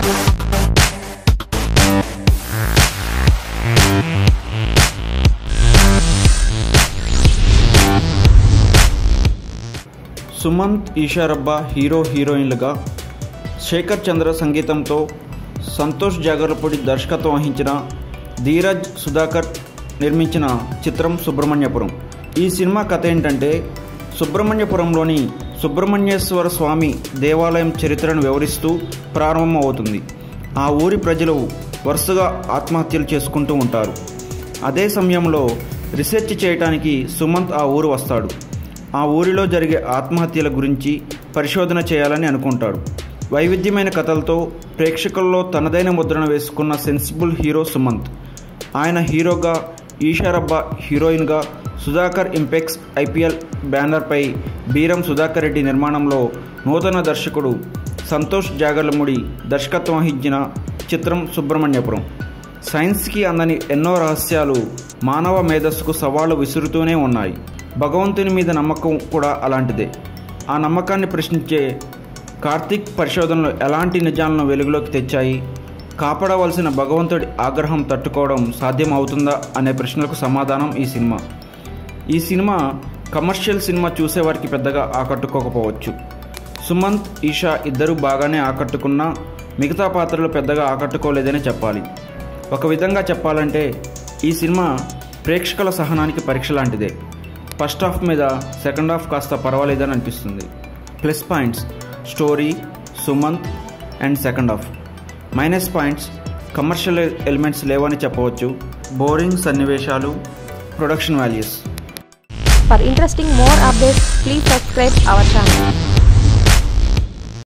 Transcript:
Sumanth ఈషారబ్బా hero హీరోయిన్లుగా శేఖర్ చంద్ర సంగీతంతో సంతోష్ జాగర్లపూడి దర్శకత్వం వహించిన ధీరజ్ సుధాకర్ నిర్మించిన చిత్రం సుబ్రహ్మణ్యపురం ఈ సినిమా కథ ఏంటంటే సుబ్రహ్మణ్యపురంలోని సుబ్రహ్మణ్యేశ్వర స్వామి దేవాలయం చరిత్రను వివరిస్తూ ప్రారంభమవుతుంది ఆ ఊరి ప్రజలు వరుసగా ఆత్మహత్యలు చేసుకుంటూ ఉంటారు అదే సమయంలో రీసెర్చ్ చేయడానికి సుమంత్ ఆ ఊరు వస్తాడు ఆ ఊరిలో జరిగే ఆత్మహత్యల గురించి పరిశోధన చేయాలని అనుకుంటాడు వైవిధ్యమైన కథలతో ప్రేక్షకుల్లో తనదైన ముద్రను వేసుకున్న సెన్సిబుల్ హీరో సుమంత్ ఆయన హీరోగా ఈషారబ్బా హీరోయిన్గా సుధాకర్ ఇంపెక్స్ ఐపీఎల్ బ్యానర్పై బీరం సుధాకర్ రెడ్డి నిర్మాణంలో నూతన దర్శకుడు సంతోష్ జాగర్లముడి దర్శకత్వం వహించిన చిత్రం సుబ్రహ్మణ్యపురం సైన్స్కి అందని ఎన్నో రహస్యాలు మానవ మేధస్సుకు సవాళ్లు విసురుతూనే ఉన్నాయి భగవంతుని మీద నమ్మకం కూడా అలాంటిదే ఆ నమ్మకాన్ని ప్రశ్నించే కార్తీక్ పరిశోధనలు ఎలాంటి నిజాలను వెలుగులోకి తెచ్చాయి కాపాడవలసిన భగవంతుడి ఆగ్రహం తట్టుకోవడం సాధ్యం అవుతుందా అనే ప్రశ్నలకు సమాధానం ఈ సినిమా ఈ సినిమా కమర్షియల్ సినిమా చూసేవారికి పెద్దగా ఆకట్టుకోకపోవచ్చు సుమంత్ ఈషా ఇద్దరు బాగానే ఆకట్టుకున్నా మిగతా పాత్రలు పెద్దగా ఆకట్టుకోలేదనే చెప్పాలి ఒక విధంగా చెప్పాలంటే ఈ సినిమా ప్రేక్షకుల సహనానికి పరీక్ష లాంటిదే ఫస్ట్ హాఫ్ మీద సెకండ్ హాఫ్ కాస్త పర్వాలేదని అనిపిస్తుంది plus points story Sumanth and second half minus points commercial elements లేవని చెప్పవచ్చు బోరింగ్ సన్నివేశాలు production values For interesting more updates, please subscribe our channel.